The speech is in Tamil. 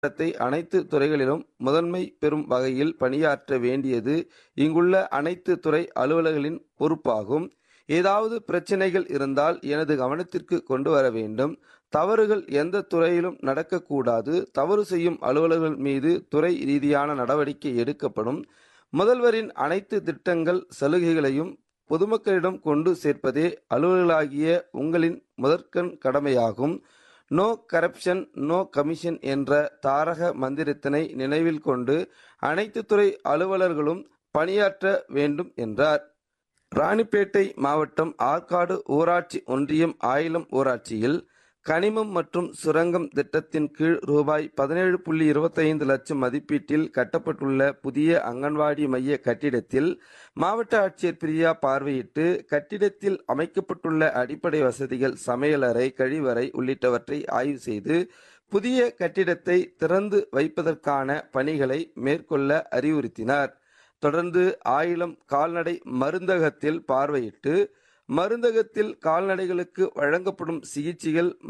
மாவட்டத்தை அனைத்து துறைகளிலும் முதன்மை பெறும் வகையில் பணியாற்ற வேண்டியது இங்குள்ள அனைத்து துறை அலுவலர்களின் பொறுப்பாகும் ஏதாவது பிரச்சனைகள் இருந்தால் எனது கவனத்திற்கு கொண்டு வர வேண்டும் தவறுகள் எந்த துறையிலும் நடக்கக்கூடாது தவறு செய்யும் அலுவலர்கள் மீது துறை ரீதியான நடவடிக்கை எடுக்கப்படும் முதல்வரின் அனைத்து திட்டங்கள் சலுகைகளையும் பொதுமக்களிடம் கொண்டு சேர்ப்பதே அலுவலர்களாகிய உங்களின் முதற்கண் கடமையாகும் நோ கரப்ஷன் நோ கமிஷன் என்ற தாரக மந்திரத்தினை நினைவில் கொண்டு அனைத்து துறை அலுவலர்களும் பணியாற்ற வேண்டும் என்றார் ராணிப்பேட்டை மாவட்டம் ஆற்காடு ஊராட்சி ஒன்றியம் ஆயிலம் ஊராட்சியில் கனிமம் மற்றும் சுரங்கம் திட்டத்தின் கீழ் ரூபாய் பதினேழு புள்ளி இருபத்தைந்து லட்சம் மதிப்பீட்டில் கட்டப்பட்டுள்ள புதிய அங்கன்வாடி மைய கட்டிடத்தில் மாவட்ட ஆட்சியர் பிரியா பார்வையிட்டு கட்டிடத்தில் அமைக்கப்பட்டுள்ள அடிப்படை வசதிகள் சமையலறை கழிவறை உள்ளிட்டவற்றை ஆய்வு செய்து புதிய கட்டிடத்தை திறந்து வைப்பதற்கான பணிகளை மேற்கொள்ள அறிவுறுத்தினார் தொடர்ந்து ஆயிலம் கால்நடை மருந்தகத்தில் பார்வையிட்டு மருந்தகத்தில் கால்நடைகளுக்கு வழங்கப்படும் சிகிச்சைகள்